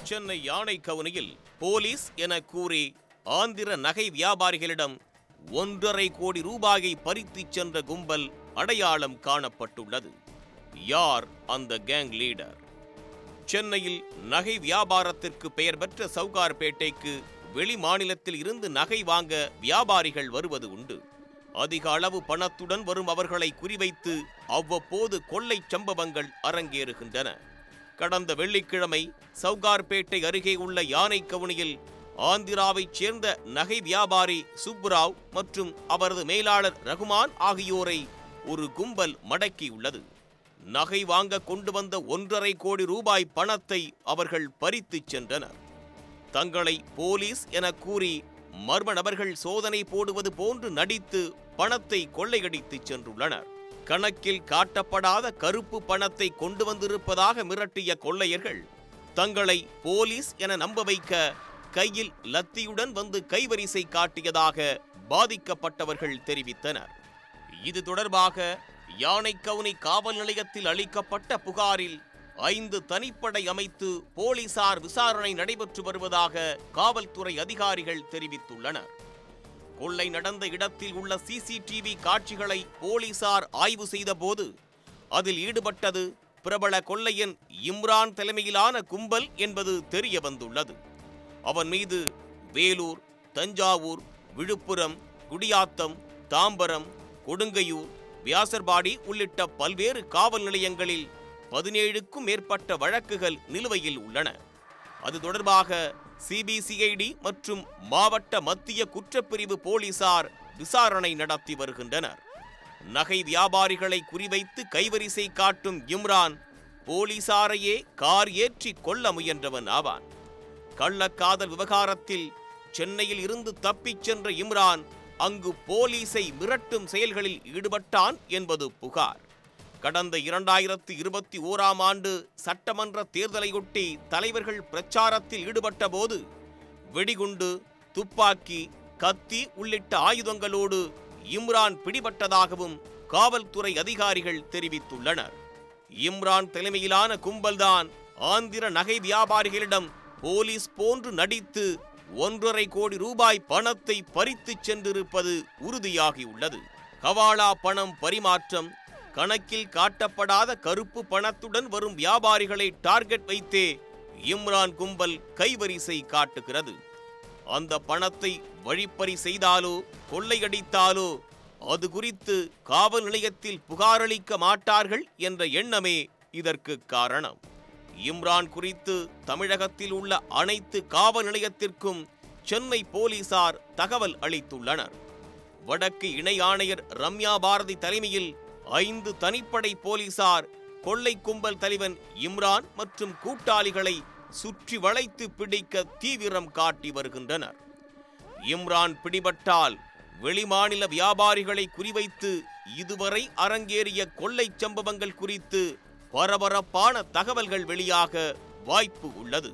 சென்னை யானை கவுனியில் போலீஸ் என கூறி ஆந்திர நகை வியாபாரிகளிடம் ஒன்றரை கோடி ரூபாயை பறித்துச் சென்ற கும்பல் அடையாளம் காணப்பட்டுள்ளது யார் அந்த கேங் லீடர் சென்னையில் நகை வியாபாரத்திற்கு பெயர் பெற்ற சவுகார்பேட்டைக்கு வெளி மாநிலத்தில் இருந்து நகை வாங்க வியாபாரிகள் வருவது உண்டு அதிக அளவு பணத்துடன் வரும் அவர்களை குறிவைத்து அவ்வப்போது கொள்ளைச் சம்பவங்கள் அரங்கேறுகின்றன கடந்த வெள்ளிக்கிழமை சவுகார்பேட்டை அருகே உள்ள யானை கவுனியில் ஆந்திராவைச் சேர்ந்த நகை வியாபாரி சுப்புராவ் மற்றும் அவரது மேலாளர் ரகுமான் ஆகியோரை ஒரு கும்பல் மடக்கியுள்ளது நகை வாங்க கொண்டு வந்த ஒன்றரை கோடி ரூபாய் பணத்தை அவர்கள் பறித்துச் சென்றனர் தங்களை போலீஸ் என கூறி மர்ம நபர்கள் சோதனை போடுவது போன்று நடித்து பணத்தை கொள்ளையடித்துச் சென்றுள்ளனர் கணக்கில் காட்டப்படாத கருப்பு பணத்தை கொண்டு வந்திருப்பதாக மிரட்டிய கொள்ளையர்கள் தங்களை போலீஸ் என நம்ப வைக்க கையில் லத்தியுடன் வந்து கைவரிசை காட்டியதாக பாதிக்கப்பட்டவர்கள் தெரிவித்தனர் இது தொடர்பாக யானைக்கவுனி காவல் நிலையத்தில் அளிக்கப்பட்ட புகாரில் ஐந்து தனிப்படை அமைத்து போலீசார் விசாரணை நடைபெற்று வருவதாக காவல்துறை அதிகாரிகள் தெரிவித்துள்ளனர் கொள்ளை நடந்த இடத்தில் உள்ள சிசிடிவி காட்சிகளை போலீசார் ஆய்வு செய்தபோது அதில் ஈடுபட்டது பிரபல கொள்ளையன் இம்ரான் தலைமையிலான கும்பல் என்பது தெரிய வந்துள்ளது அவன் மீது வேலூர் தஞ்சாவூர் விழுப்புரம் குடியாத்தம் தாம்பரம் கொடுங்கையூர் வியாசர்பாடி உள்ளிட்ட பல்வேறு காவல் நிலையங்களில் பதினேழுக்கும் மேற்பட்ட வழக்குகள் நிலுவையில் உள்ளன அது தொடர்பாக சிபிசிஐடி மற்றும் மாவட்ட மத்திய குற்றப்பிரிவு போலீசார் விசாரணை நடத்தி வருகின்றனர் நகை வியாபாரிகளை குறிவைத்து கைவரிசை காட்டும் இம்ரான் போலீசாரையே கார் ஏற்றி கொல்ல முயன்றவன் ஆவான் கள்ளக்காதல் விவகாரத்தில் சென்னையில் இருந்து தப்பிச் சென்ற இம்ரான் அங்கு போலீஸை மிரட்டும் செயல்களில் ஈடுபட்டான் என்பது புகார் கடந்த இரண்டாயிரத்து இருபத்தி ஓராம் ஆண்டு சட்டமன்ற தேர்தலையொட்டி தலைவர்கள் பிரச்சாரத்தில் ஈடுபட்ட போது வெடிகுண்டு துப்பாக்கி கத்தி உள்ளிட்ட ஆயுதங்களோடு இம்ரான் பிடிபட்டதாகவும் காவல்துறை அதிகாரிகள் தெரிவித்துள்ளனர் இம்ரான் தலைமையிலான கும்பல்தான் ஆந்திர நகை வியாபாரிகளிடம் போலீஸ் போன்று நடித்து ஒன்றரை கோடி ரூபாய் பணத்தை பறித்துச் சென்றிருப்பது உறுதியாகியுள்ளது கவாலா பணம் பரிமாற்றம் கணக்கில் காட்டப்படாத கருப்பு பணத்துடன் வரும் வியாபாரிகளை டார்கெட் வைத்தே இம்ரான் கும்பல் கைவரிசை காட்டுகிறது அந்த பணத்தை வழிப்பறி செய்தாலோ கொள்ளையடித்தாலோ அது குறித்து காவல் நிலையத்தில் புகாரளிக்க மாட்டார்கள் என்ற எண்ணமே இதற்கு காரணம் இம்ரான் குறித்து தமிழகத்தில் உள்ள அனைத்து காவல் நிலையத்திற்கும் சென்னை போலீசார் தகவல் அளித்துள்ளனர் வடக்கு இணை ஆணையர் ரம்யா பாரதி தலைமையில் ஐந்து தனிப்படை போலீசார் கொள்ளை கும்பல் தலைவன் இம்ரான் மற்றும் கூட்டாளிகளை சுற்றி வளைத்து பிடிக்க தீவிரம் காட்டி வருகின்றனர் இம்ரான் பிடிபட்டால் வெளிமாநில வியாபாரிகளை குறிவைத்து இதுவரை அரங்கேறிய கொள்ளைச் சம்பவங்கள் குறித்து பரபரப்பான தகவல்கள் வெளியாக வாய்ப்பு உள்ளது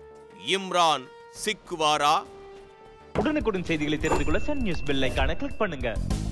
இம்ரான் சிக்குவாரா உடனுக்குடன் செய்திகளை தெரிந்து கொள்ள சன் நியூஸ் பெல் ஐகானை கிளிக் பண்ணுங்க